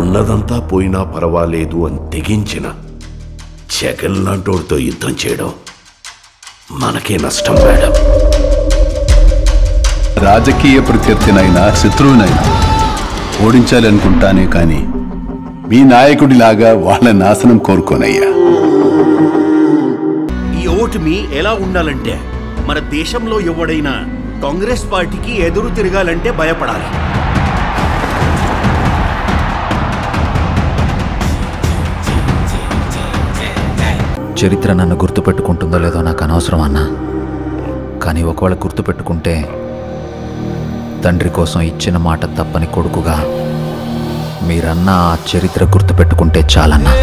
ఉన్నదంతా పోయినా పర్వాలేదు అని తెగించిన జగన్ లాంటోడితో యుద్ధం చేయడం మనకే నష్టం మేడం రాజకీయ ప్రత్యర్థినైనా శత్రువునైనా ఓడించాలి అనుకుంటానే కానీ మీ నాయకుడిలాగా వాళ్ళ నాశనం కోరుకోనయ్యా ఈ ఓటమి ఎలా ఉండాలంటే మన దేశంలో ఎవడైనా కాంగ్రెస్ పార్టీకి ఎదురు తిరగాలంటే భయపడాలి చరిత్ర నన్ను గుర్తుపెట్టుకుంటుందో లేదో నాకు అనవసరం అన్నా కానీ ఒకవేళ గుర్తుపెట్టుకుంటే తండ్రి కోసం ఇచ్చిన మాట తప్పని కొడుకుగా మీరన్న ఆ చరిత్ర గుర్తుపెట్టుకుంటే చాలన్నా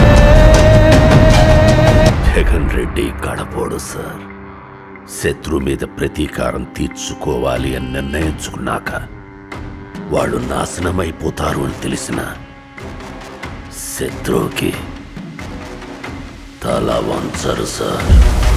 జగన్ రెడ్డి గడపోడు సార్ శత్రు మీద ప్రతీకారం తీర్చుకోవాలి అని నిర్ణయించుకున్నాక వాళ్ళు నాశనమైపోతారు అని తెలిసిన శత్రువుకి తల వంచరు సార్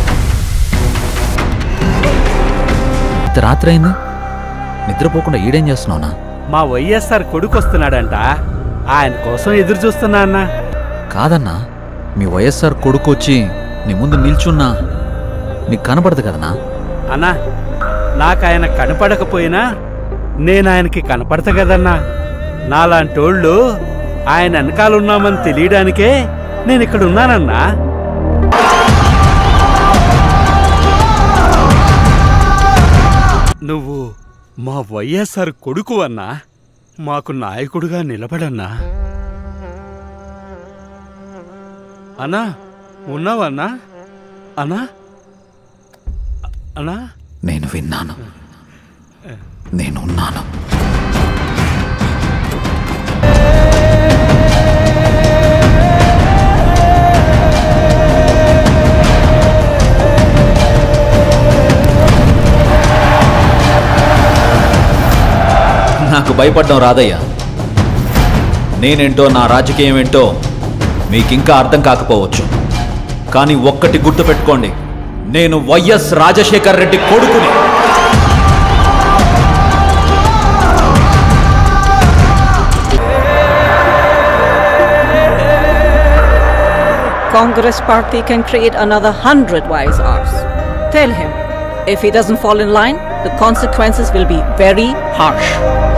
ఇంత రాత్రి అయింది నిద్రపోకుండా ఈడేం చేస్తున్నావునా మా వైఎస్ఆర్ కొడుకు వస్తున్నాడంట ఆయన కోసం ఎదురు చూస్తున్నా అన్నా కాదన్నా మీ వైఎస్ఆర్ కొడుకు వచ్చి నీ ముందు నిల్చున్నా నీకు కనపడదు కదనా అన్నా నాకు ఆయన కనపడకపోయినా నేను ఆయనకి కనపడతా కదన్నా నాలాంటోళ్ళు ఆయన వెనకాలన్నామని తెలియడానికే నేను ఇక్కడ ఉన్నానన్నా నువ్వు మా వైఎస్ఆర్ కొడుకు అన్నా మాకు నాయకుడుగా నిలబడన్నా అన్నా ఉన్నావన్నా అన్నా అన్నా నేను విన్నాను నేనున్నాను నాకు భయపడడం రాదయ్యా నేనేంటో నా రాజకీయం ఏంటో మీకింకా అర్థం కాకపోవచ్చు కానీ ఒక్కటి గుర్తుపెట్టుకోండి నేను వైఎస్ రాజశేఖర్ రెడ్డి కొడుకుని Congress party can create another hundred wise hours. Tell him, if he doesn't fall in line, the consequences will be very harsh.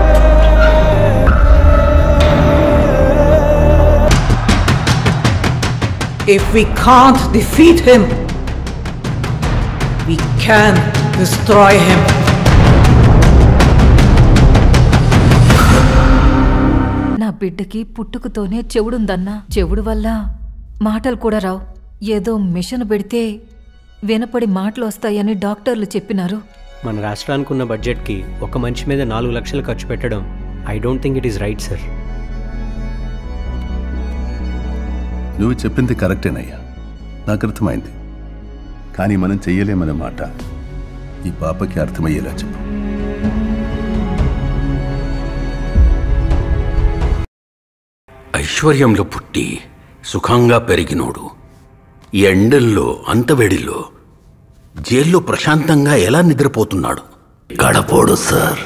If we can't defeat him, we can destroy him. నా బిడ్డకి పుట్టుకతోనే చెవుడుందన్నా చెవుడు వల్ల మాటలు కూడా రావు ఏదో machine పెడితే వినపడి మాటలు వస్తాయని డాక్టర్లు చెప్పినారు మన రాష్ట్రానికి ఉన్న బడ్జెట్కి ఒక మనిషి మీద నాలుగు లక్షలు ఖర్చు పెట్టడం I don't think it is right sir నువ్వు చెప్పింది కరెక్టేనయ్యా నాకు అర్థమైంది కానీ మనం చెయ్యలేమనే మాట ఈ పాపకి అర్థమయ్యేలా చెప్పు ఐశ్వర్యంలో పుట్టి సుఖంగా పెరిగినోడు ఈ ఎండల్లో అంతవేడిలో జైల్లో ప్రశాంతంగా ఎలా నిద్రపోతున్నాడు గడపోడు సార్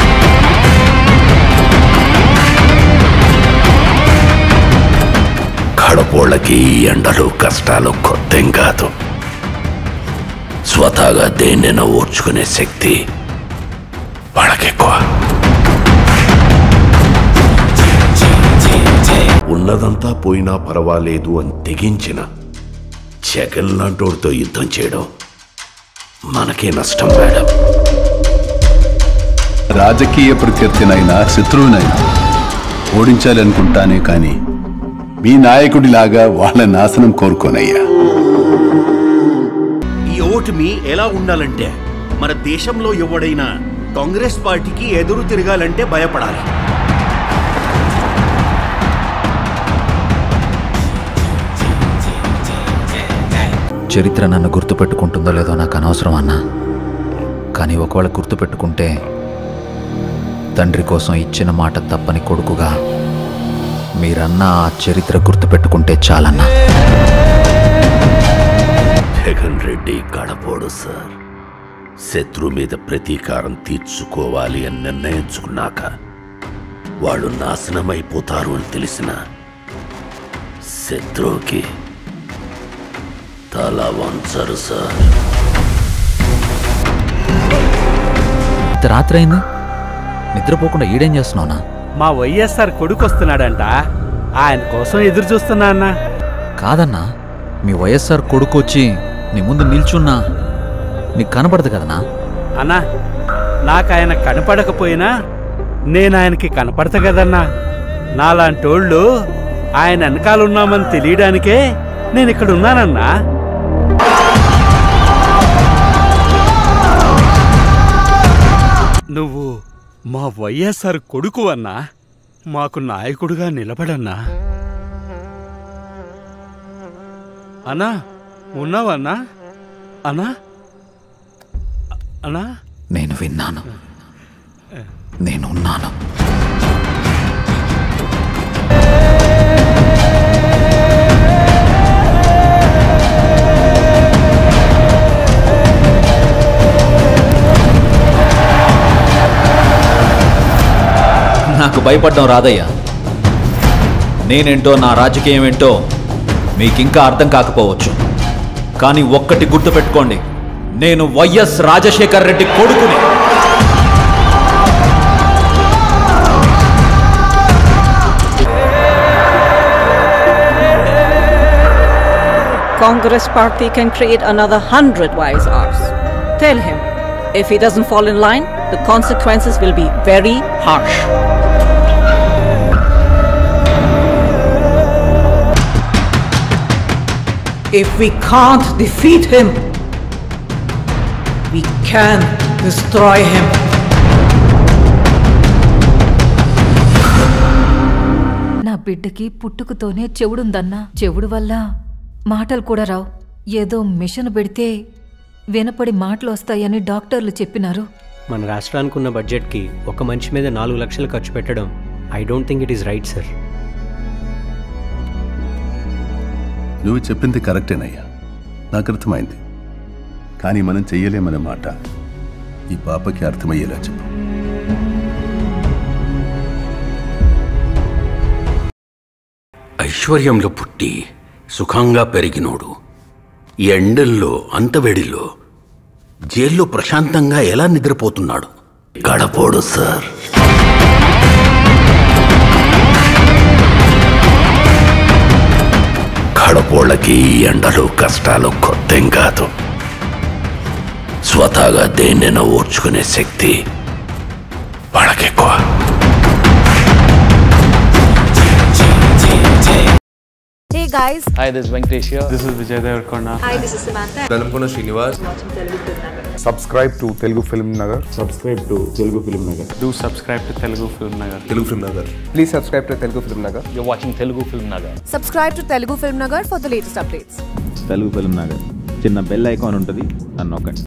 గడపోళ్ళకి ఈ ఎండలు కష్టాలు కొత్తేం కాదు స్వతహాగా దేన్నైనా ఓర్చుకునే శక్తి వాళ్ళకెక్కువ ఉన్నదంతా పోయినా పర్వాలేదు అని తెగించిన జగన్ లాంటోడితో యుద్ధం చేయడం మనకే నష్టం మేడం రాజకీయ ప్రత్యర్థినైనా శత్రువునైనా ఓడించాలి అనుకుంటానే కానీ మీ నాయకుడిలాగా వాళ్ళ నాశనం కోరుకోనయ్యా ఈ ఓటమి ఎలా ఉండాలంటే మన దేశంలో ఎవడైనా కాంగ్రెస్ పార్టీకి ఎదురు తిరగాలంటే భయపడాలి చరిత్ర నన్ను గుర్తుపెట్టుకుంటుందో లేదో నాకు అనవసరం అన్నా కానీ ఒకవేళ గుర్తుపెట్టుకుంటే తండ్రి కోసం ఇచ్చిన మాట తప్పని కొడుకుగా మీరన్న ఆ చరిత్ర గుర్తుపెట్టుకుంటే చాలన్నా జగన్ రెడ్డి గడపోడు సార్ శత్రు మీద ప్రతీకారం తీర్చుకోవాలి అని నిర్ణయించుకున్నాక వాళ్ళు నాశనమైపోతారు అని తెలిసిన శత్రువుకి తల వంచరు సార్ ఇంత రాత్రి అయింది నిద్రపోకుండా ఈడేం చేస్తున్నావునా మా వైఎస్ఆర్ కొడుకు వస్తున్నాడంట ఆయన కోసం ఎదురు చూస్తున్నా అన్నా కాదన్నా మీ వైఎస్ఆర్ కొడుకు వచ్చి నీ ముందు నిల్చున్నా నీకు కనపడదు కదనా అన్నా నాకు ఆయన కనపడకపోయినా నేను ఆయనకి కనపడతా కదన్నా నాలాంటోళ్ళు ఆయన వెనకాల ఉన్నామని తెలియడానికే నేను ఇక్కడ ఉన్నానన్నా నువ్వు మా వైఎస్ఆర్ కొడుకు అన్నా మాకు నాయకుడుగా నిలబడన్నా అన్నా ఉన్నావన్నా అన్నా అన్నా నేను విన్నాను నేనున్నాను నాకు భయపడడం రాదయ్యా నేనేంటో నా రాజకీయం ఏంటో మీకింకా అర్థం కాకపోవచ్చు కానీ ఒక్కటి గుర్తుపెట్టుకోండి నేను వైఎస్ రాజశేఖర్ రెడ్డి కొడుకుని Congress party can create another hundred wise hours. Tell him, if he doesn't fall in line, the consequences will be very harsh. If we can't defeat him, we can destroy him. నా బిడ్డకి పుట్టుకతోనే చెవుడుందన్నా చెవుడు వల్ల మాటలు కూడా రావు ఏదో machine పెడితే వినపడి మాటలు వస్తాయని డాక్టర్లు చెప్పినారు మన రాష్ట్రానికి ఉన్న బడ్జెట్కి ఒక మనిషి మీద నాలుగు లక్షలు ఖర్చు పెట్టడం I don't think it is right sir నువ్వు చెప్పింది కరెక్టేనయ్యా నాకు అర్థమైంది కానీ మనం చెయ్యలేమనే మాట ఈ పాపకి అర్థమయ్యేలా చెప్పు ఐశ్వర్యంలో పుట్టి సుఖంగా పెరిగినోడు ఈ ఎండల్లో అంతవేడిలో జైల్లో ప్రశాంతంగా ఎలా నిద్రపోతున్నాడు గడపోడు సార్ గడపోళ్ళకి ఈ ఎండలు కష్టాలు కొత్తేం కాదు స్వతహాగా దేన్నైనా ఓర్చుకునే శక్తి వాళ్ళకెక్కువ Hey guys, Hi, this is Venkatesh here. This is Vijay Devarkonda. hi, this is Samantha. Velankonda Srinivas subscribe to Telugu Film Nagar subscribe to Telugu Film Nagar Do subscribe to Telugu Film Nagar. Telugu Film Nagar please subscribe to Telugu Film Nagar You're watching Telugu Film Nagar. Subscribe to Telugu Film Nagar for the latest updates. Telugu Film Nagar చిన్న bell icon ఉంటుంది నన్ను నొక్కండి